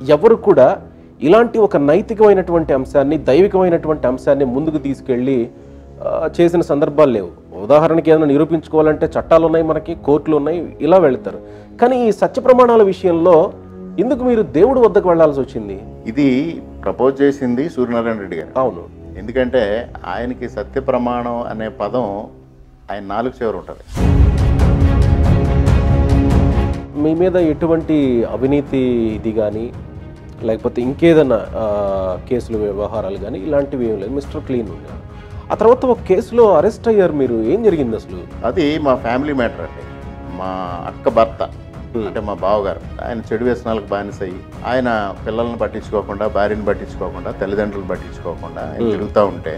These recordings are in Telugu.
ఎవరు కూడా ఇలాంటి ఒక నైతికమైనటువంటి అంశాన్ని దైవికమైనటువంటి అంశాన్ని ముందుకు తీసుకెళ్ళి ఆ, చేసిన సందర్భాలు లేవు ఉదాహరణకి ఏదైనా నిరూపించుకోవాలంటే చట్టాలు ఉన్నాయి మనకి కోర్టులు ఉన్నాయి ఇలా వెళ్తారు కానీ ఈ సత్య ప్రమాణాల విషయంలో ఎందుకు మీరు దేవుడి వద్దకు వెళ్ళాల్సి వచ్చింది ఇది ప్రపోజ్ చేసింది సూర్యనారాయణ రెడ్డి గారు అవును ఎందుకంటే ఆయనకి సత్య ప్రమాణం అనే పదం ఆయన నాలుగు చివరి ఉంటుంది మీ మీద ఎటువంటి అవినీతి ఇది కానీ లేకపోతే ఇంకేదన్నా ఆ, కేసులు వ్యవహారాలు కానీ ఇలాంటివి ఏం లేదు మిస్టర్ క్లీన్ ఉన్నారు ఆ తర్వాత ఒక కేసులో అరెస్ట్ అయ్యారు మీరు ఏం జరిగింది అసలు అది మా ఫ్యామిలీ మ్యాటర్ అండి మా అక్క భర్త అంటే మా బావగారు ఆయన చెడు వ్యసనాలకు బానిసయ్యి ఆయన పిల్లల్ని పట్టించుకోకుండా భార్యను పట్టించుకోకుండా తల్లిదండ్రులను పట్టించుకోకుండా ఆయన తిరుగుతూ ఉంటే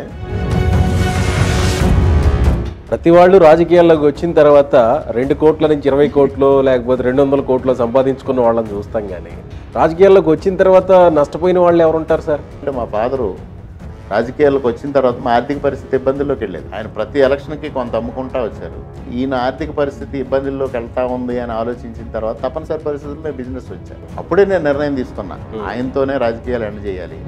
ప్రతి వాళ్ళు రాజకీయాల్లోకి వచ్చిన తర్వాత రెండు కోట్ల నుంచి ఇరవై కోట్లు లేకపోతే రెండు వందల కోట్లు సంపాదించుకున్న వాళ్ళని చూస్తాం కానీ రాజకీయాల్లోకి వచ్చిన తర్వాత నష్టపోయిన వాళ్ళు ఎవరు ఉంటారు సార్ అంటే మా ఫాదరు రాజకీయాలకు వచ్చిన తర్వాత మా ఆర్థిక పరిస్థితి ఇబ్బందుల్లోకి వెళ్ళేది ఆయన ప్రతి ఎలక్షన్కి కొంత అమ్ముకుంటా వచ్చారు ఈయన ఆర్థిక పరిస్థితి ఇబ్బందుల్లోకి వెళ్తా ఉంది అని ఆలోచించిన తర్వాత తప్పనిసరి పరిస్థితుల్లో బిజినెస్ వచ్చారు అప్పుడే నేను నిర్ణయం తీసుకున్నా ఆయనతోనే రాజకీయాలు ఎండ్ చేయాలి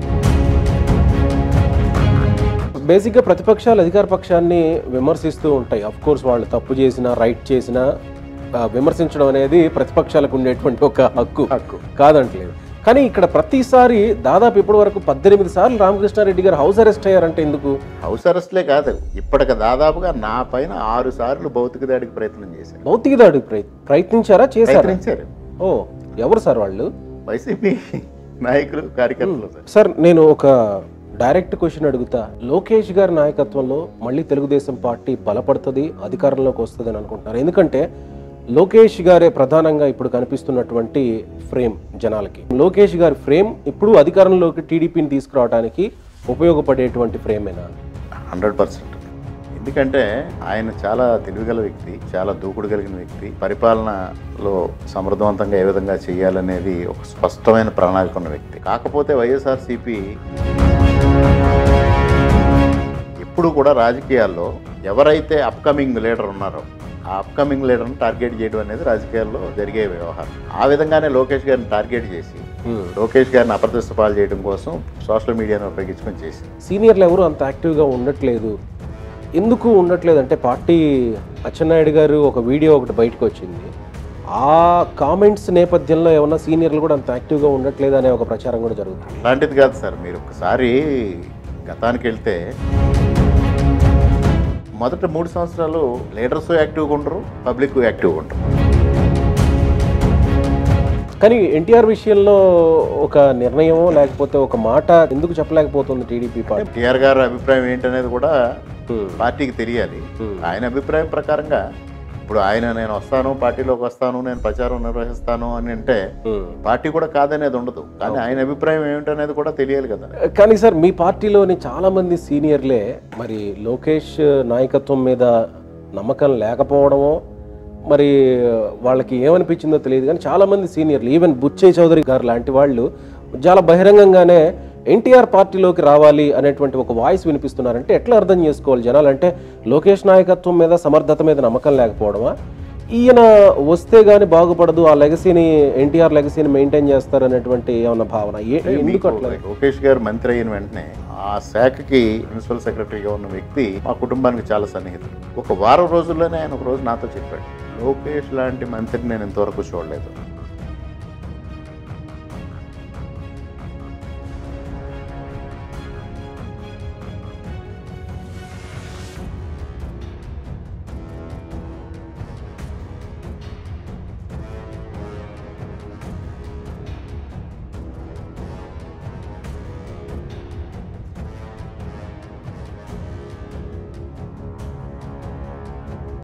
బేసిక్గా ప్రతిపక్షాలు అధికార పక్షాన్ని విమర్శిస్తూ ఉంటాయి అఫ్ కోర్స్ వాళ్ళు తప్పు చేసినా రైట్ చేసినా ఆ, విమర్శించడం అనేది ప్రతిపక్షాలకు ఉండేటువంటి ఒక హక్కు హక్కు కాదంటలేదు కానీ ఇక్కడ ప్రతిసారి దాదాపు ఇప్పటి వరకు పద్దెనిమిది సార్లు రామకృష్ణారెడ్డి గారు హౌస్ అరెస్ట్ అయ్యారంటే ఎందుకు హౌస్ అరెస్ట్లే కాదు ఇప్పటికి దాదాపుగా నా పైన ఆరు సార్లు భౌతిక దాడికి ప్రయత్నం చేశారు భౌతిక దాడికి ప్రయ- ప్రయత్నించారా చేశారా ప్రయత్నించారు ఓ ఎవరు సార్ వాళ్ళు వైసీపీ నాయకులు కార్యకర్తలు సార్ సార్ నేను ఒక డైరెక్ట్ క్వశ్చన్ అడుగుతా లోకేష్ గారి నాయకత్వంలో మళ్ళీ తెలుగుదేశం పార్టీ బలపడుతుంది అధికారంలోకి వస్తుంది అని అనుకుంటున్నారు ఎందుకంటే లోకేష్ గారే ప్రధానంగా ఇప్పుడు కనిపిస్తున్నటువంటి ఫ్రేమ్ జనాలకి లోకేష్ గారి ఫ్రేమ్ ఇప్పుడు అధికారంలోకి టీడీపీని తీసుకురావడానికి ఉపయోగపడేటువంటి ఫ్రేమేనా హండ్రెడ్ పర్సెంట్ ఎందుకంటే ఆయన చాలా తెలివిగల వ్యక్తి చాలా దూకుడు కలిగిన వ్యక్తి పరిపాలనలో సమర్థవంతంగా ఏ విధంగా చేయాలనేది ఒక స్పష్టమైన ప్రణాళిక ఉన్న వ్యక్తి కాకపోతే వైఎస్ఆర్సీపీ ఎప్పుడు కూడా రాజకీయాల్లో ఎవరైతే అప్కమింగ్ లీడర్ ఉన్నారో ఆ అప్కమింగ్ లీడర్ని టార్గెట్ చేయడం అనేది రాజకీయాల్లో జరిగే వ్యవహారం ఆ విధంగానే లోకేష్ గారిని టార్గెట్ చేసి లోకేష్ గారిని అప్రదిష్ట పాలు చేయడం కోసం సోషల్ మీడియాను ఉపయోగించుకొని చేసింది సీనియర్లు ఎవరు అంత యాక్టివ్గా ఉండట్లేదు ఎందుకు ఉండట్లేదు అంటే పార్టీ అచ్చెన్నాయుడు గారు ఒక వీడియో ఒకటి బయటకు వచ్చింది ఆ కామెంట్స్ నేపథ్యంలో ఏమన్నా సీనియర్లు కూడా అంత యాక్టివ్గా ఉండట్లేదు అనే ఒక ప్రచారం కూడా జరుగుతుంది అలాంటిది కాదు సార్ మీరు ఒకసారి గతానికి వెళ్తే మొదట మూడు సంవత్సరాలు లీడర్స్ యాక్టివ్గా ఉండరు పబ్లిక్ యాక్టివ్గా ఉండరు కానీ ఎన్టీఆర్ విషయంలో ఒక నిర్ణయం లేకపోతే ఒక మాట ఎందుకు చెప్పలేకపోతుంది టీడీపీ పార్టీ టిఆర్ గారి అభిప్రాయం ఏంటనేది కూడా పార్టీకి తెలియాలి ఆయన అభిప్రాయం ప్రకారంగా ఇప్పుడు ఆయన నేను వస్తాను పార్టీలోకి వస్తాను నేను ప్రచారం నిర్వహిస్తాను అని అంటే పార్టీ కూడా కాదనేది ఉండదు కానీ ఆయన అభిప్రాయం ఏమిటనేది కూడా తెలియాలి కదా కానీ సార్ మీ పార్టీలోని చాలా మంది సీనియర్లే మరి లోకేష్ నాయకత్వం మీద నమ్మకం లేకపోవడమో మరి వాళ్ళకి ఏమనిపించిందో తెలియదు కానీ చాలా మంది సీనియర్లు ఈవెన్ బుచ్చయ్య చౌదరి గారు లాంటి వాళ్ళు చాలా బహిరంగంగానే ఎన్టీఆర్ పార్టీలోకి రావాలి అనేటువంటి ఒక వాయిస్ వినిపిస్తున్నారంటే ఎట్లా అర్థం చేసుకోవాలి జనాలు అంటే లోకేష్ నాయకత్వం మీద సమర్థత మీద నమ్మకం లేకపోవడమా ఈయన వస్తే గానీ బాగుపడదు ఆ లెగసీని ఎన్టీఆర్ లెగసీని మెయింటైన్ చేస్తారు అనేటువంటి ఏమన్నా భావన ఏ- ఎందుకు మీకు అట్లా లోకేష్ గారు మంత్రి అయిన వెంటనే ఆ శాఖకి ప్రిన్సిపల్ సెక్రటరీగా ఉన్న వ్యక్తి మా కుటుంబానికి చాలా సన్నిహితుడు ఒక వారం రోజుల్లోనే ఆయన ఒక రోజు నాతో చెప్పాడు లోకేష్ లాంటి మంత్రిని నేను ఇంతవరకు చూడలేదు